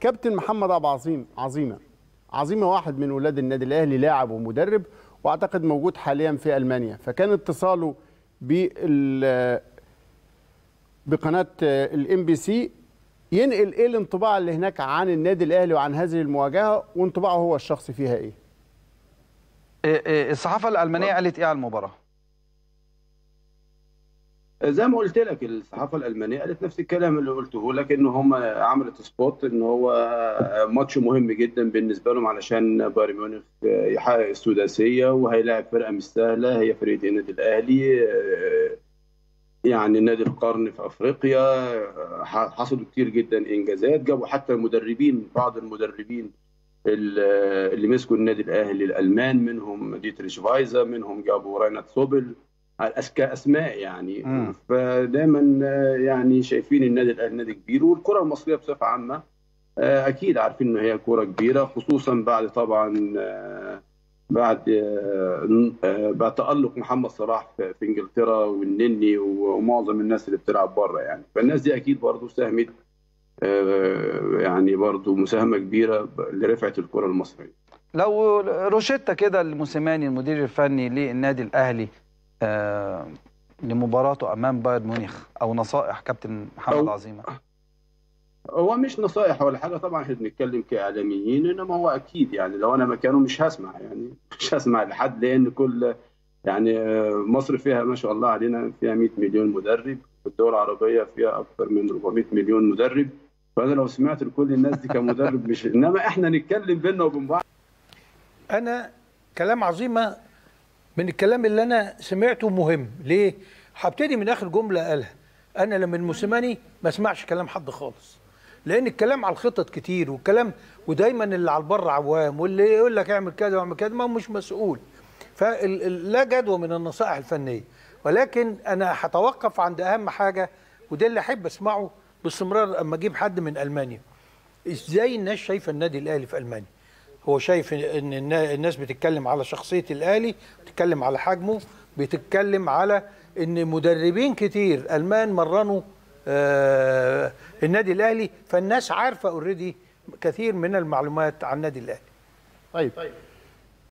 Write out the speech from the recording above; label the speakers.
Speaker 1: كابتن محمد ابو عظيم عظيمه عظيمه واحد من ولاد النادي الاهلي لاعب ومدرب واعتقد موجود حاليا في المانيا فكان اتصاله بال بقناه الام بي سي ينقل ايه الانطباع اللي هناك عن النادي الاهلي وعن هذه المواجهه وانطباعه هو الشخصي فيها ايه
Speaker 2: إيه إيه الصحافه الالمانيه قالت ايه على المباراه
Speaker 3: زي ما قلت لك الصحافه الالمانيه قالت نفس الكلام اللي قلته لك ان هم عملت سبوت ان هو ماتش مهم جدا بالنسبه لهم علشان بايرن ميونخ يحقق السداسيه وهيلاعب فرقه مش سهله هي فرقه النادي الاهلي يعني نادي القرن في افريقيا حصلوا كتير جدا انجازات جابوا حتى المدربين بعض المدربين اللي مسكوا النادي الاهلي الالمان منهم ديتريش فايزا منهم جابوا راينات سوبل كاسماء يعني م. فدايما يعني شايفين النادي الاهلي نادي كبير والكره المصريه بصفه عامه اكيد عارفين ان هي كره كبيره خصوصا بعد طبعا بعد بعد تالق محمد صلاح في انجلترا والنني ومعظم الناس اللي بتلعب بره يعني فالناس دي اكيد برضه ساهمت يعني برضه مساهمه كبيره لرفعه الكره المصريه
Speaker 2: لو روشيتا كده الموسيماني المدير الفني للنادي الاهلي آه لمباراته امام بايرن ميونخ او نصائح كابتن محمد عظيمه
Speaker 3: هو مش نصائح ولا حاجه طبعا احنا بنتكلم كاعلاميين انما هو اكيد يعني لو انا مكانه مش هسمع يعني مش هسمع لحد لان كل يعني مصر فيها ما شاء الله علينا فيها 100 مليون مدرب والدول العربيه فيها اكثر من 400 مليون مدرب فانا لو سمعت لكل الناس دي كمدرب مش انما احنا نتكلم بينا وبين بعض
Speaker 4: انا كلام عظيمه من الكلام اللي انا سمعته مهم ليه هبتدي من اخر جمله قالها انا لما الموسيماني ما اسمعش كلام حد خالص لان الكلام على الخطط كتير والكلام ودايما اللي على البر عوام واللي يقول لك اعمل كذا واعمل كذا ما هو مش مسؤول فلا جدوى من النصائح الفنيه ولكن انا هتوقف عند اهم حاجه وده اللي احب اسمعه باستمرار اما اجيب حد من المانيا ازاي الناس شايفه النادي الاهلي في المانيا هو شايف ان الناس بتتكلم على شخصيه الاهلي بتتكلم على حجمه بتتكلم على ان مدربين كتير المان مرنوا آه النادي الاهلي فالناس عارفه اوريدي كثير من المعلومات عن النادي الاهلي
Speaker 1: طيب